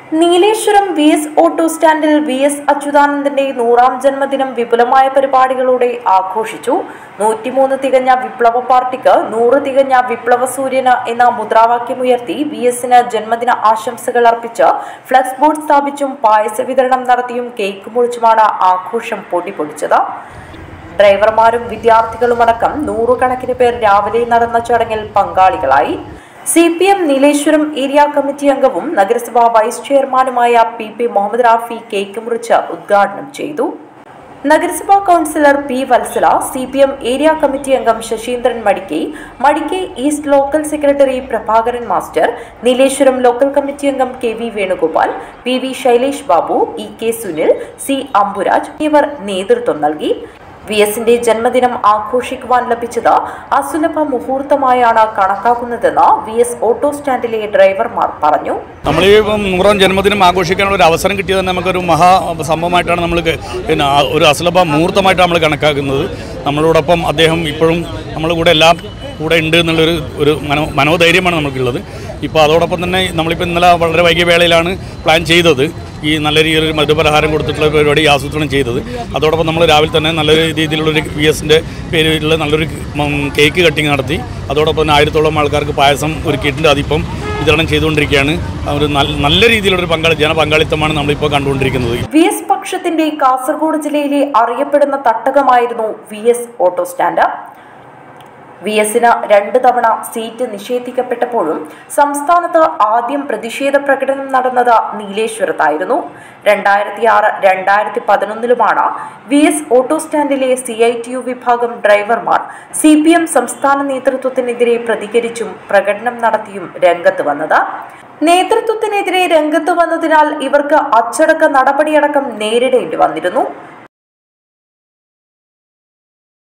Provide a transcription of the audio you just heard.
Nileshwaram V S auto സ്റ്റാൻഡിൽ V S അച്യുതാനന്ദന്റെ നൂറാം ജന്മദിനം വിപുലമായ പരിപാടികളോടെ ആഘോഷിച്ചു നൂറ്റിമൂന്ന് തികഞ്ഞ വിപ്ലവ പാർട്ടിക്ക് നൂറ് തികഞ്ഞ വിപ്ലവ സൂര്യന് എന്ന മുദ്രാവാക്യമുയർത്തി വി എസിന് ജന്മദിന ആശംസകൾ അർപ്പിച്ച് ഫ്ലക്സ് ബോർഡ് സ്ഥാപിച്ചും പായസ വിതരണം നടത്തിയും കേക്ക് മുറിച്ചുമാണ് ആഘോഷം പൊടിപൊടിച്ചത് ഡ്രൈവർമാരും വിദ്യാർത്ഥികളുമടക്കം നൂറുകണക്കിന് പേർ രാവിലെ നടന്ന ചടങ്ങിൽ പങ്കാളികളായി C P M Nileshwaram area committee അംഗവും നഗരസഭാ വൈസ് ചെയർമാനുമായ P P Muhammad Rafi cake മുറിച്ച് ഉദ്ഘാടനം ചെയ്തു നഗരസഭാ councillor P Valsala C P M area committee അംഗം Sasheendran Madikkai Madikkai east local secretary Prabhakaran master Nileshwaram local committee അംഗം K V Venugopal P V Shailesh Babu E K Sunil C Amburaj എന്നിവർ നേതൃത്വം നൽകി വി എസിന്റെ ജന്മദിനം ആഘോഷിക്കുവാൻ ലഭിച്ചത് അസുലഭ മുഹൂർത്തമായാണ് കണക്കാക്കുന്നതെന്ന് വി എസ് ഓട്ടോ സ്റ്റാൻഡിലെ ഡ്രൈവർമാർ പറഞ്ഞു നമ്മൾ ഈ ഇപ്പം നൂറാം ജന്മദിനം ആഘോഷിക്കാനുള്ള ഒരു അവസരം കിട്ടിയത് തന്നെ നമുക്കൊരു മഹാ സംഭവമായിട്ടാണ് നമ്മൾ ക- പിന്നെ ആ ഒരു അസുലഭ മുഹൂർത്തമായിട്ടാണ് നമ്മൾ കണക്കാക്കുന്നത് നമ്മളോടൊപ്പം അദ്ദേഹം ഇപ്പോഴും നമ്മുടെ കൂടെ എല്ലാം കൂടെ ഉണ്ട് എന്നുള്ളൊരു ഒരു മനോ മനോധൈര്യമാണ് നമുക്കുള്ളത് ഇപ്പോൾ അതോടൊപ്പം തന്നെ നമ്മളിപ്പോൾ ഇന്നലെ വളരെ വൈകിയ വേളയിലാണ് പ്ലാൻ ചെയ്തത് ഈ നല്ല രീതിയിലൊരു മധുപലഹാരം കൊടുത്തിട്ടുള്ള പരിപാടി ആസൂത്രണം ചെയ്തത് അതോടൊപ്പം നമ്മൾ രാവിലെ തന്നെ നല്ലൊരു രീതിയിലുള്ളൊരു വി എസിൻ്റെ പേരിലുള്ള നല്ലൊരു ഉം, കേക്ക് കട്ടിങ് നടത്തി അതോടൊപ്പം തന്നെ ആയിരത്തോളം ആൾക്കാർക്ക് പായസം ഒരുക്കിയിട്ടുണ്ട് അതിപ്പം വിതരണം ചെയ്തുകൊണ്ടിരിക്കുകയാണ് ഒരു നല്ല നല്ല രീതിയിലുള്ളൊരു പങ്കാളി ജനപങ്കാളിത്തമാണ് നമ്മളിപ്പോൾ കണ്ടുകൊണ്ടിരിക്കുന്നത് വി എസ് പക്ഷത്തിന്റെ കാസർഗോഡ് ജില്ലയിലെ അറിയപ്പെടുന്ന തട്ടകമായിരുന്നു V S auto stand V എസിന് രണ്ട് തവണ സീറ്റ് നിഷേധിക്കപ്പെട്ടപ്പോഴും സംസ്ഥാനത്ത് ആദ്യം പ്രതിഷേധ പ്രകടനം നടന്നത് നീലേശ്വരത്തായിരുന്നു രണ്ടായിരത്തി ആറ് രണ്ടായിരത്തി പതിനൊന്നിലുമാണ് വി എസ് ഓട്ടോ സ്റ്റാൻഡിലെ സി ഐ ടി യു വിഭാഗം ഡ്രൈവർമാർ സി പി എം സംസ്ഥാന നേതൃത്വത്തിനെതിരെ പ്രതികരിച്ചും പ്രകടനം നടത്തിയും രംഗത്ത് വന്നത് നേതൃത്വത്തിനെതിരെ രംഗത്ത് വന്നതിനാൽ ഇവർക്ക് അച്ചടക്ക നടപടിയടക്കം നേരിടേണ്ടി വന്നിരുന്നു